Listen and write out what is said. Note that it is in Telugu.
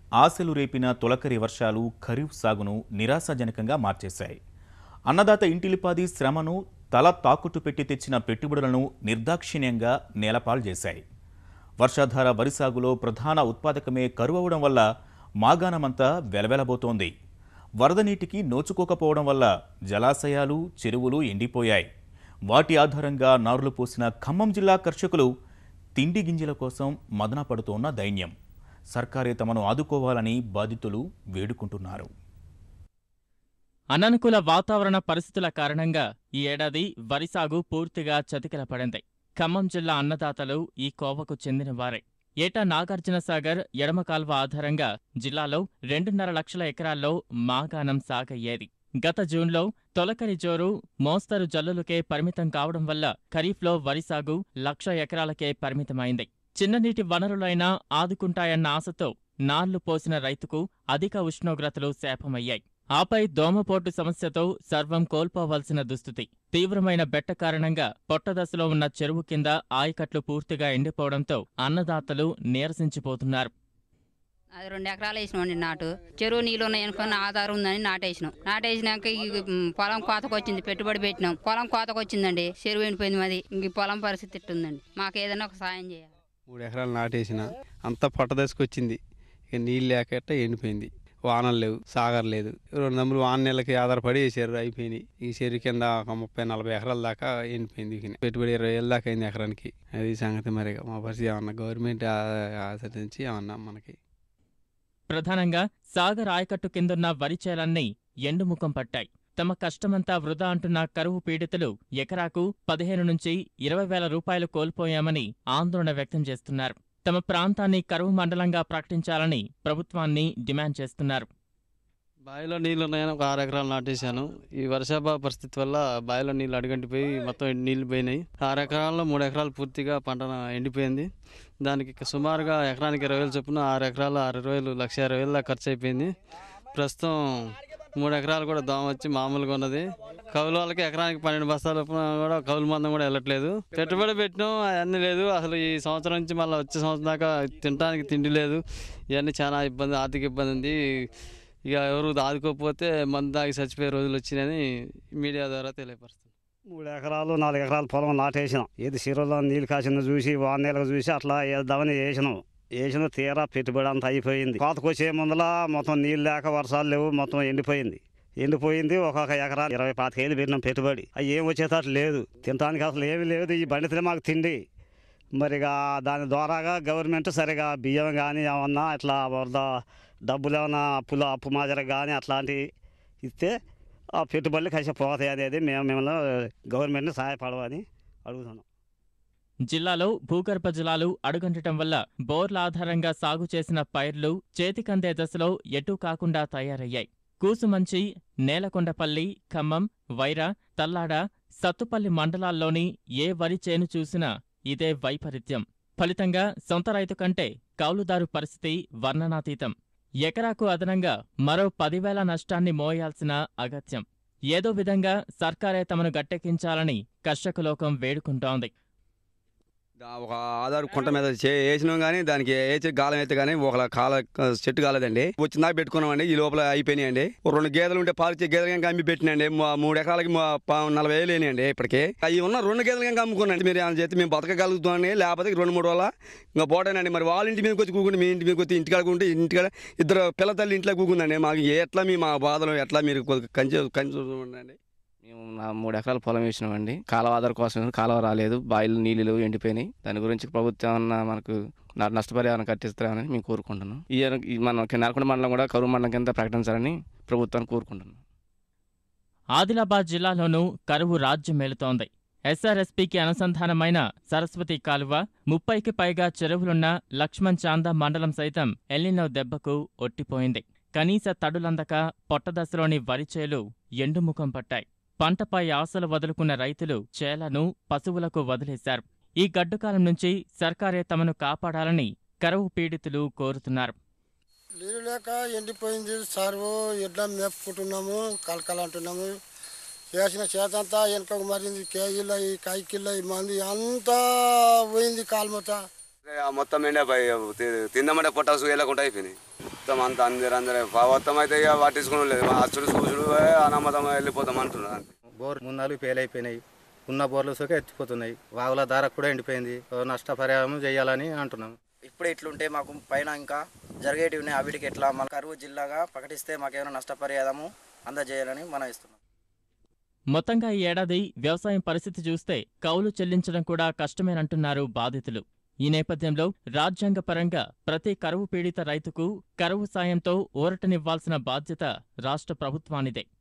ఆశలు రేపిన తొలకరి వర్షాలు ఖరీఫ్ సాగును నిరాశాజనకంగా మార్చేశాయి అన్నదాత ఇంటిలిపాది శ్రమను తల తాకుట్టు పెట్టి తెచ్చిన పెట్టుబడులను నిర్దాక్షిణ్యంగా నేలపాలు చేశాయి వర్షాధార వరి సాగులో ప్రధాన ఉత్పాదకమే కరువవడం వల్ల మాగాణమంతా వెలవెలబోతోంది వరద నీటికి నోచుకోకపోవడం వల్ల జలాశయాలు చెరువులు ఎండిపోయాయి వాటి ఆధారంగా నారులు పోసిన ఖమ్మం జిల్లా కర్షకులు తిండి గింజల కోసం మదన పడుతోన్న దైన్యం సర్కారే తమను ఆదుకోవాలని బాధితులు వేడుకుంటున్నారు అననుకూల వాతావరణ పరిస్థితుల కారణంగా ఈ ఏడాది వరి సాగు పూర్తిగా చతికిల పడింది ఖమ్మం జిల్లా అన్నదాతలు ఈ కోవకు చెందినవారే ఏటా నాగార్జున సాగర్ ఎడమ కాల్వ ఆధారంగా జిల్లాలో రెండున్నర లక్షల ఎకరాల్లో మాగాణం సాగయ్యేది గత జూన్లో తొలకరి జోరు మోస్తరు జల్లులకే పరిమితం కావడం వల్ల ఖరీఫ్లో వరి సాగు లక్ష ఎకరాలకే పరిమితమైంది చిన్ననీటి వనరులైనా ఆదుకుంటాయన్న ఆశతో నార్లు పోసిన రైతుకు అధిక ఉష్ణోగ్రతలు శాపమయ్యాయి ఆపై దోమపోటు సమస్యతో సర్వం కోల్పోవలసిన దుస్థితి తీవ్రమైన బెట్ట కారణంగా పొట్టదశలో ఉన్న చెరువు కింద ఆయకట్లు పూర్తిగా ఎండిపోవడంతో అన్నదాతలు నీరసించిపోతున్నారు అది రెండు ఎకరాలు వేసినామండి నాటు చెరువు నీళ్ళు ఉన్నాయి అనుకుని ఆధారం ఉందని నాటేసినాం నాటేసినాక ఈ మ్, పొలం కోతకు వచ్చింది పెట్టుబడి పెట్టినాం పొలం కోతకు వచ్చిందండి చెరువు ఎండిపోయింది మాది ఇంక ఈ పొలం పరిస్థితి ఇట్టుందండి మాకు ఏదైనా ఒక సాయం చేయాలి మూడు ఎకరాలు నాటేసిన అంతా పట్టదసుకొచ్చింది ఇక నీళ్ళు లేకట ఎండిపోయింది వానలు లేవు సాగర్ లేదు రెండు నెంబర్లు వాన నెలలకి ఆధారపడి చెరువు అయిపోయినాయి ఈ చెరువు కింద ఒక ముప్పై నలభై ఎకరాల దాకా ఎండిపోయింది ఇక పెట్టుబడి ఇరవై ఏళ్ళ దాకా అయింది ఎకరానికి అది సంగతి మరి ఇక మా పరిస్థితి ఏమన్నా గవర్నమెంట్ ఆ- ఆచరించి ఏమన్నా మనకి ప్రధానంగా సాగర్ ఆయకట్టు కిందున్న వరి చేలన్నీ ఎండుముఖం పట్టాయి తమ కష్టమంతా వృధా అంటున్న కరువు పీడితులు ఎకరాకు పదిహేను నుంచి ఇరవై వేల రూపాయలు కోల్పోయామని ఆందోళన వ్యక్తం చేస్తున్నారు తమ ప్రాంతాన్ని కరువు మండలంగా ప్రకటించాలని ప్రభుత్వాన్ని డిమాండ్ చేస్తున్నారు బావిలో నీళ్ళు ఉన్నాయని ఒక ఆరు ఎకరాలు నాటేశాను ఈ వర్షాభావ పరిస్థితి వల్ల బావిలో నీళ్ళు అడుగంటిపోయి మొత్తం నీళ్లు పోయినాయి ఆరు ఎకరాల్లో మూడు ఎకరాలు పూర్తిగా పంట ఎండిపోయింది దానికి ఇక సుమారుగా ఎకరానికి ఇరవై వేలు చొప్పున ఆరు ఎకరాలు ఆరు ఇరవై వేలు లక్ష ఇరవై వేలు దాకా ఖర్చు అయిపోయింది ప్రస్తుతం మూడు ఎకరాలు కూడా దోమ వచ్చి మామూలుగా ఉన్నది కౌలు వాళ్ళకి ఎకరానికి పన్నెండు బస్తాల చొప్పున కూడా కౌలు మందం కూడా వెళ్ళట్లేదు పెట్టుబడి పెట్టినాం అవన్నీ లేదు అసలు ఈ సంవత్సరం నుంచి మళ్ళీ వచ్చే సంవత్సరం దాకా తినడానికి తిండి లేదు ఇవన్నీ చాలా ఇబ్బంది ఆర్థిక ఇబ్బంది ఉంది ఇక ఎవరు ఆదుకోకపోతే మందు తాగి చచ్చిపోయే రోజులు వచ్చినాయని మీడియా ద్వారా తెలియపరుస్తుంది మూడు ఎకరాలు నాలుగు ఎకరాల పొలం నాటేసినాం ఏది చెరువులో నీళ్ళు కాసిందో చూసి వాన నీళ్ళకు చూసి అట్లా వేద్దామని వేసినాం వేసిన తీరా పెట్టుబడి అంతా అయిపోయింది కోతకు వచ్చే ముందల మొత్తం నీళ్ళు లేక వర్షాలు లేవు మొత్తం ఎండిపోయింది ఎండిపోయింది ఒక్కొక్క ఎకరా ఇరవై పాతికేళ్ళు పెట్టినాం పెట్టుబడి అవి ఏం వచ్చేటట్టు లేదు తినడానికి అసలు ఏమీ లేదు ఈ బండితేనే మాకు తిండి మరిగా దాని ద్వారాగా గవర్నమెంట్ సరిగా బియ్యం కానీ ఏమన్నా ఇట్లా వరద డబ్బులు ఏమన్నా అప్పులు అప్పు మాదిరి కానీ అట్లాంటివి ఇస్తే ఆ పెట్టుబడులు కలిసి పోతాయి అనేది మేము మిమ్మల్ని గవర్నమెంట్ని సహాయపడమని అడుగుతున్నాం జిల్లాలో భూగర్భ జలాలు అడుగంటటం వల్ల బోర్ల ఆధారంగా సాగు చేసిన పైర్లు చేతికందే దశలో ఎటూ కాకుండా తయారయ్యాయి కూసుమంచి నేలకొండపల్లి ఖమ్మం వైరా తల్లాడ సత్తుపల్లి మండలాల్లోని ఏ వరి చేను చూసినా ఇదే వైపరీత్యం ఫలితంగా సొంత రైతు కంటే కౌలుదారు పరిస్థితి వర్ణనాతీతం ఎకరాకు అదనంగా మరో పదివేల నష్టాన్ని మోయాల్సిన అగత్యం ఏదో విధంగా సర్కారే తమను గట్టెక్కించాలని కర్షకలోకం వేడుకుంటోంది దా- ఒక ఆధార్ కుంట మీద చే- వేసినాం కానీ దానికి వేసి గాలం అయితే కానీ ఒక కాల చెట్టు కాలేదండి వచ్చిన దాకా పెట్టుకున్నామండి ఈ లోపల అయిపోయినాయండి ఓ రెండు గేదెలు ఉంటే పాలిచ్చే గేదెలు కనుక అమ్మి పెట్టినండి మా మూడు ఎకరాలకి మా ప- నలభై వేలు అయినాయండి ఇప్పటికి అవి ఉన్న రెండు గేదెలు కనుక అమ్ముకున్నాండి మీరు ఏమైనా చేస్తే మేము బతకగలుగుతామని లేకపోతే రెండు మూడు వల్ల ఇంకా పోటానండి మరి వాళ్ళ ఇంటి మీదకి వచ్చి కూకుంటే మీ ఇంటి మీదకి వచ్చి ఇంటికాడ కూకుంటే ఇంటికాడ ఇద్దరు పిల్ల తల్లి ఇంట్లో కూకుందండి మాకు ఎట్లా మీ మా బాధలు ఎట్లా మీరు కొద్దిగా కంచి కంచి ఉండండి మేము నా మూడు ఎకరాల పొలం వేసినామండి కాలువ ఆధార కోసం కాలువ రాలేదు బావిలు నీళ్ళు లేవు, ఎండిపోయినాయి దాని గురించి ప్రభుత్వం ఏమన్నా మనకు నా- నష్టపరిహారం కట్టిస్తారని మేము కోరుకుంటున్నాం ఈ ఈ మన నల్గొండ మండలం కూడా కరువు మండలం కింద ప్రకటించాలని ప్రభుత్వాన్ని కోరుకుంటున్నాం ఆదిలాబాద్ జిల్లాలోనూ కరువు రాజ్యం మేలుతోంది ఎస్ఆర్ఎస్పీకి అనుసంధానమైన సరస్వతి కాలువ ముప్పైకి పైగా చెరువులున్న లక్ష్మణ్ చాంద మండలం సైతం ఎల్లినో దెబ్బకు ఒట్టిపోయింది కనీస తడులందక పొట్టదశలోని వరిచేలు ఎండుముఖం పట్టాయి పంటపై ఆశలు వదులుకున్న రైతులు చేలను పశువులకు వదిలేశారు ఈ గడ్డుకాలం నుంచి సర్కారే తమను కాపాడాలని కరువు పీడితులు కోరుతున్నారు నీరు లేక ఎండిపోయింది సరువు ఎడ్ల మేపుకుంటున్నాము కలకల అంటున్నాము వేసిన చేతంతా వెనకకు మరింది కేజీల ఈ కైకిళ్ళ ఈ మంది అంతా పోయింది కాలుమత ఆ మొత్తం ఎండే తిందామంటే పొట్టాసు వెళ్ళకుండా అయిపోయినాయి మొత్తం అంత అందరు అందరూ మొత్తం అయితే ఇక పట్టించుకుని లేదు అచ్చుడు సూచుడు అనమ్మతం వెళ్ళిపోతాం అంటున్నారు అంతే బోర్ మూడు నాలుగు ఫెయిల్ అయిపోయినాయి ఉన్న బోర్లు సోకే ఎత్తిపోతున్నాయి వాగుల ధార కూడా ఎండిపోయింది ఓ నష్టపరిహారం చేయాలని అంటున్నాం ఇప్పుడు ఇట్లుంటే మాకు పైన ఇంకా జరిగేటివి ఉన్నాయి అవిటికి ఎట్లా మన కరువు జిల్లాగా ప్రకటిస్తే మాకేమైనా నష్టపరిహారము అందజేయాలని మనం ఇస్తున్నాం మొత్తంగా ఈ ఏడాది వ్యవసాయం పరిస్థితి చూస్తే కౌలు చెల్లించడం కూడా కష్టమేనంటున్నారు బాధితులు ఈ నేపథ్యంలో రాజ్యాంగపరంగా ప్రతి కరువు పీడిత రైతుకు కరువు సాయంతో ఊరటనివ్వాల్సిన బాధ్యత రాష్ట్ర ప్రభుత్వానిదే